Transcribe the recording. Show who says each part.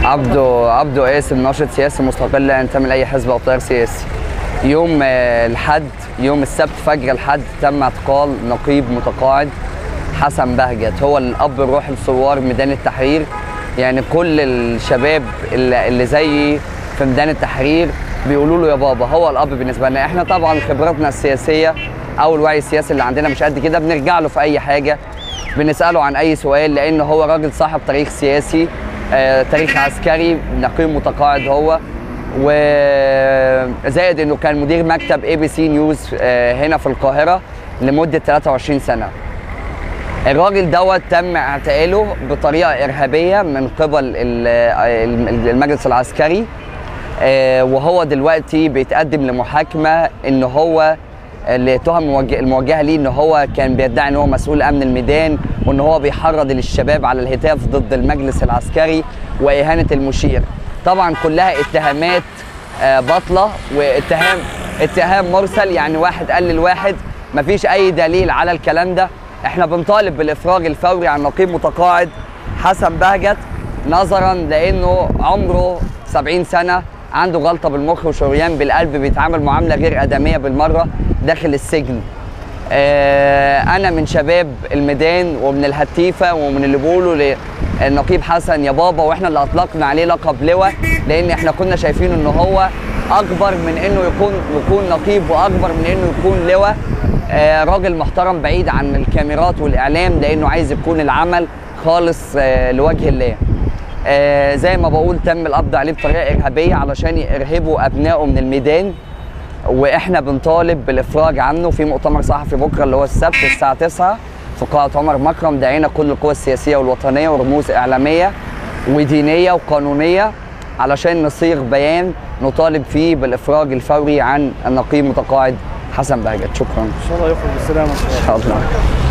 Speaker 1: عبده عبده قاسم ناشط سياسي مستقل لا ينتمي لاي حزب او تيار سياسي يوم آه، الحد يوم السبت فجر الحد تم اعتقال نقيب متقاعد حسن بهجت هو الاب الروحي لثوار ميدان التحرير يعني كل الشباب اللي, اللي زيي في ميدان التحرير بيقولوا له يا بابا هو الاب بالنسبه لنا احنا طبعا خبراتنا السياسيه او الوعي السياسي اللي عندنا مش قد كده بنرجع له في اي حاجه بنساله عن اي سؤال لانه هو راجل صاحب تاريخ سياسي آه، تاريخ عسكري نقيب متقاعد هو وزائد انه كان مدير مكتب اي بي سي نيوز آه، هنا في القاهره لمده 23 سنه الراجل دوت تم اعتقاله بطريقه ارهابيه من قبل ال- ال- المجلس العسكري آه، وهو دلوقتي بيتقدم لمحاكمه ان هو لتهم الموجه- الموجهه ليه ان هو كان بيدعي ان هو مسؤول امن الميدان وان هو بيحرض الشباب على الهتاف ضد المجلس العسكري واهانه المشير طبعا كلها اتهامات آه، باطله واتهام اتهام مرسل يعني واحد قال للواحد مفيش اي دليل على الكلام ده احنا بنطالب بالافراج الفوري عن نقيب متقاعد حسن بهجت نظرا لانه عمره 70 سنه عنده غلطه بالمخ وشريان بالقلب بيتعامل معامله غير ادميه بالمره داخل السجن آه، انا من شباب الميدان ومن الهتيفه ومن اللي بيقولوا للنقيب حسن يا بابا واحنا اللي اطلقنا عليه لقب لواء لان احنا كنا شايفين ان هو اكبر من انه يكون يكون نقيب واكبر من انه يكون لواء آه، راجل محترم بعيد عن الكاميرات والاعلام لانه عايز يكون العمل خالص آه، لوجه الله آه، زي ما بقول تم القبض عليه بطريقه ارهابيه علشان يرهبوا ابنائه من الميدان واحنا بنطالب بالافراج عنه في مؤتمر صحفي بكره اللي هو السبت الساعه 9 في قاعه عمر مكرم دعينا كل القوى السياسيه والوطنيه ورموز اعلاميه ودينيه وقانونيه علشان نصيغ بيان نطالب فيه بالافراج الفوري عن النقيب متقاعد حسن بهجت شكرا
Speaker 2: ان شاء الله يخرج بالسلامه ان شاء الله
Speaker 1: ان شاء الله